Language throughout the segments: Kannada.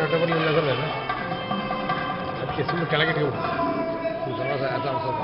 ಕರೆಕ್ಟ್ ಬರಲಿಲ್ಲ ಅದರ ಅದಕ್ಕೆ ಸುಮ್ಮನೆ ಕೆಳಗೆ ಇಟ್ಕೊಬಿಡು ಈ ಸಮಾಸ ಆತ ಅನ್ಸೋದು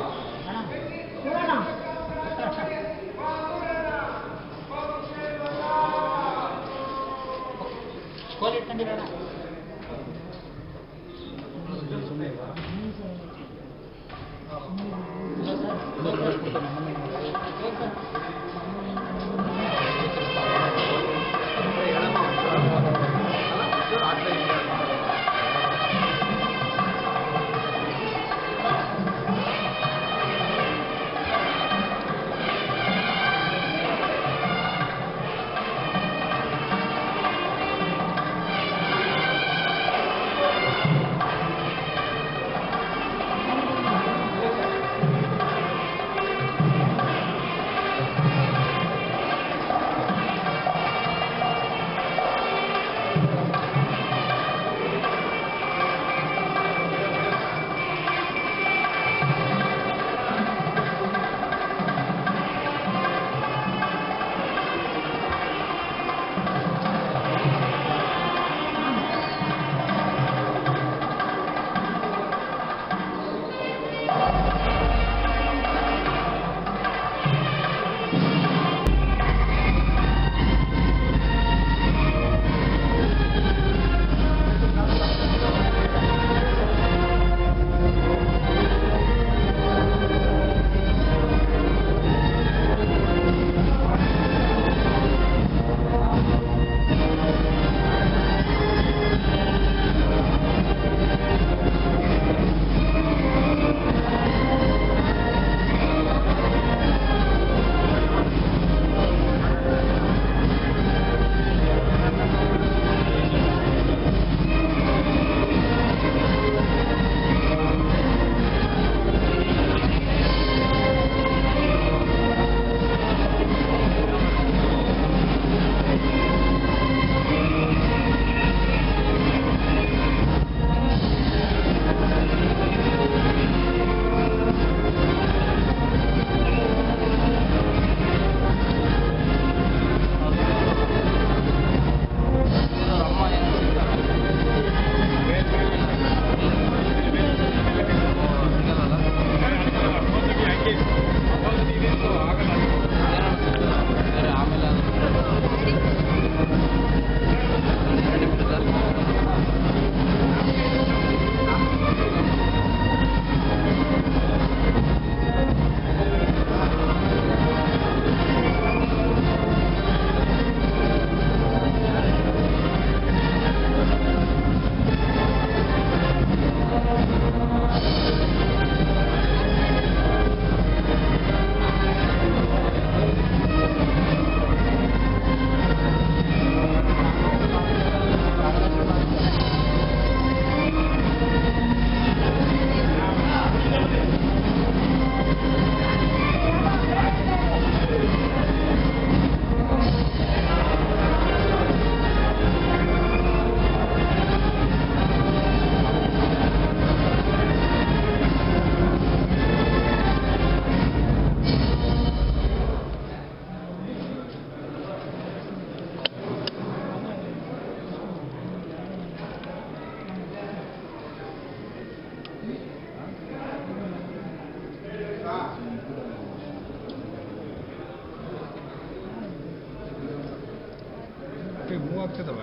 ಮೂವ್ ಆಗ್ತದವ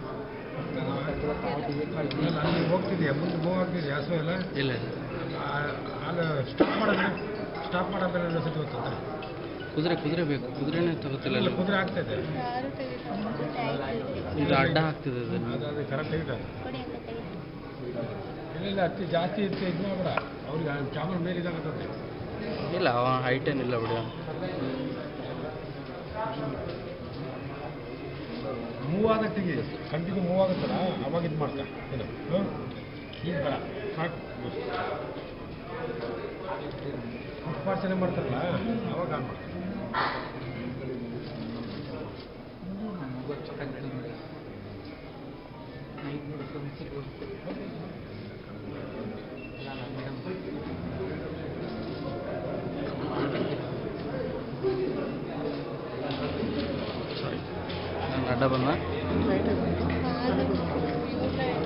ಅಲ್ಲಿ ಹೋಗ್ತಿದ್ಯಾ ಮುಂದೆ ಮೂವ್ ಆಗ್ತಿದ್ಯಾ ಹಸು ಎಲ್ಲ ಇಲ್ಲ ಆ- ಅಲ್ಲಿ ಸ್ಟಾಪ್ ಮಾಡೋದು ಸ್ಟಾಪ್ ಮಾಡೋದ್ರೆ ಸತಿ ಹೋಗ್ತದೆ ಕುದುರೆ ಕುದುರೆ ಬೇಕು ಕುದುರೆನೇ ತಗೋತಿಲ್ಲ ಇಲ್ಲ ಕುದುರೆ ಆಗ್ತದೆ ಯಾರು ತೆಗಿತಾರೆ ಇದು ಅಡ್ಡ ಆಗ್ತದೆ ಅದು ಅದು ಅದು ಕರೆಕ್ಟ್ ತೆಗಿತಾರೆ ಕೊಡಿ ಅಂತ ತೆಗಿತಾರೆ ಇಲ್ಲ ಇಲ್ಲ ಅತಿ ಜಾಸ್ತಿ ಇತ್ತು ಇದು ಮಾಡ್ಬೇಡ ಅವ್ರಿಗೆ ಕ್ಯಾಮರಾ ಮೇಲೆ ಇದಾಗತ್ತದೆ ಇಲ್ಲ ಅವ ಹೈಟ್ ಏನಿಲ್ಲ ಬಿಡಿ ಮೂವ್ ಆಗಟ್ಟಿಗೆ ಕಂಟಿನ್ಯೂ ಮೂವ್ ಆಗುತ್ತಲ್ಲ ಅವಾಗ ಇದು ಮಾಡ್ತಾ ಇದು ಹ್ಞೂ ಈಗ ಬೇಡ ಸಾಕು ಉತ್ಪಾದನೆ ಮಾಡ್ತಾರಲ್ಲ ಅವಾಗ ಆನ್ ಮಾಡ್ತಾರೆ ನಾನು ಅಡ್ಡ ಬಂದ ಕಾಲು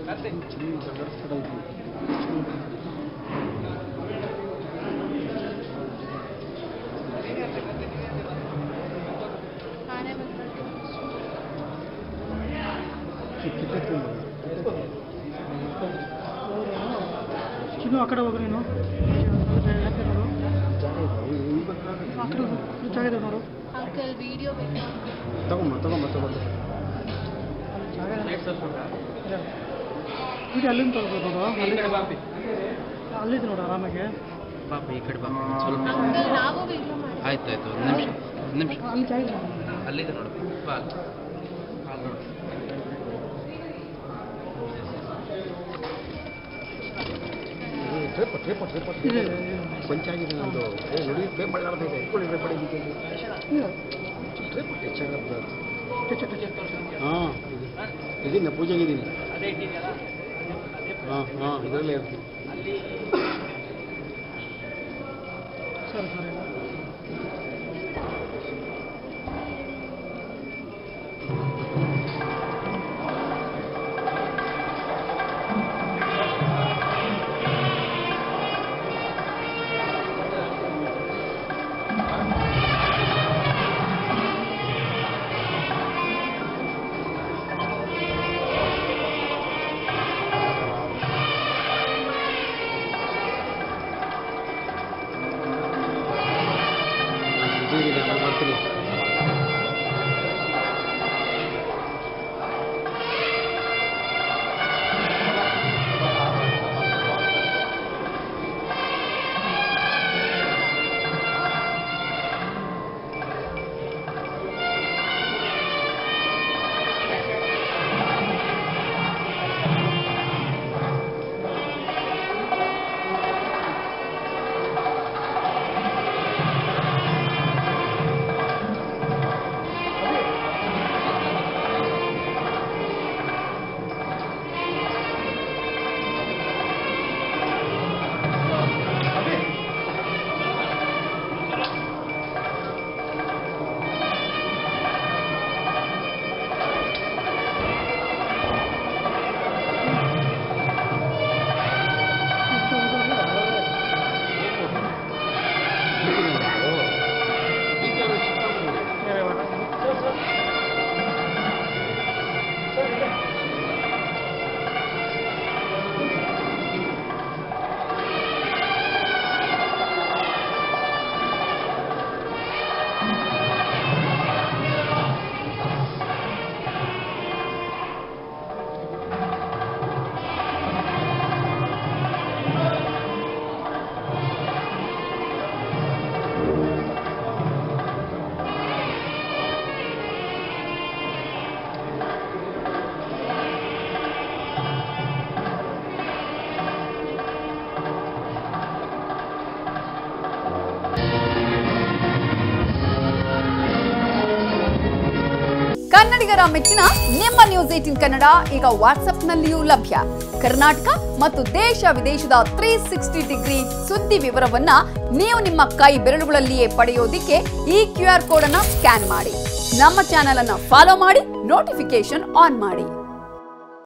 ಆನೆ ಬಂತು ಚಿನ್ನು ಆ ಕಡೆ ಹೋಗ್ರಿ ನೀನು ಆ ಕಡೆ ಹೋಗು. ಈ ಜಾಗ ಇದೆ ನೋಡು ಅಂಕಲ್ ವಿಡಿಯೋ ಬೇಕಾ ತಗೊಂಬ ತಗೊಂಬ ತಗೊಂಬ ಜಾಗ ಇದೆ. ಇದು ಅಲ್ಲಿಂದ ತಗೋಬೋದು ನೋಡು ಅಲ್ಲಿ ಅಲ್ಲಿದೆ ನೋಡು ಆರಾಮಾಗಿ ಪಾಪ ಈ ಕಡೆ ಬಾ ಸ್ವಲ್ಪ ಅಂಕಲ್ ನಾವು ವಿಡಿಯೋ ಮಾಡಿ ಆಯ್ತು ಆಯ್ತು ಒಂದು ನಿಮಿಷ ಒಂದು ನಿಮಿಷ ಅಲ್ಲಿ ಜಾಗ ಇದೆ. ಅಲ್ಲಿದೆ ನೋಡು ಬಾ ಅಲ್ಲಿ. ಅಲ್ಲಿ ನೋಡು ಟ್ರಿಪ್ ಟ್ರಿಪ್ ಟ್ರಿಪ್ ಇದೆ, ಇದೆ, ಇದೆ. ಪಂಚಾಗಿದೆ ನಂದು ಏ ನೋಡಿ ಪೇ ಮಾಡಲಾರ್ದೈತೆ ಇಟ್ಕೊಳ್ಳಿ ಪೇ ಮಾಡಿ ಇದೆ. ಟ್ರಿಪ್ ಹೆಚ್ಚಾಗದ ಟಚ್, ಟಚ್. ಹಾಂ ಇದೀನಿ ಪೂಜೆಗೆ ಇದ್ದೀನಿ ಹಾಂ ಹಾಂ ಇದರಲ್ಲೇ ಇರ್ತೀನಿ ಸರಿ ಸರಿ ಇದ್ದೀನಿ ಆಮೇಲೆ ಮಾಡ್ತೀನಿ ಕನ್ನಡಿಗರ ಮೆಚ್ಚಿನ ನಿಮ್ಮ ನ್ಯೂಸ್ ಏಟಿನ್ ಕನ್ನಡ ಈಗ ವಾಟ್ಸ್ಆಪ್ನಲ್ಲಿಯೂ ಲಭ್ಯ ಕರ್ನಾಟಕ ಮತ್ತು ದೇಶ ವಿದೇಶದ ತ್ರೀ ಸಿಕ್ಸ್ಟಿ ಡಿಗ್ರಿ ಸುದ್ದಿ ವಿವರವನ್ನ ನೀವು ನಿಮ್ಮ ಕೈ ಬೆರಳುಗಳಲ್ಲಿಯೇ ಪಡೆಯೋದಿಕ್ಕೆ ಈ ಕ್ಯೂ ಆರ್ ಕೋಡ್ ಅನ್ನ ಸ್ಕ್ಯಾನ್ ಮಾಡಿ ನಮ್ಮ ಚಾನೆಲ್ ಅನ್ನ ಫಾಲೋ ಮಾಡಿ ನೋಟಿಫಿಕೇಶನ್ ಆನ್ ಮಾಡಿ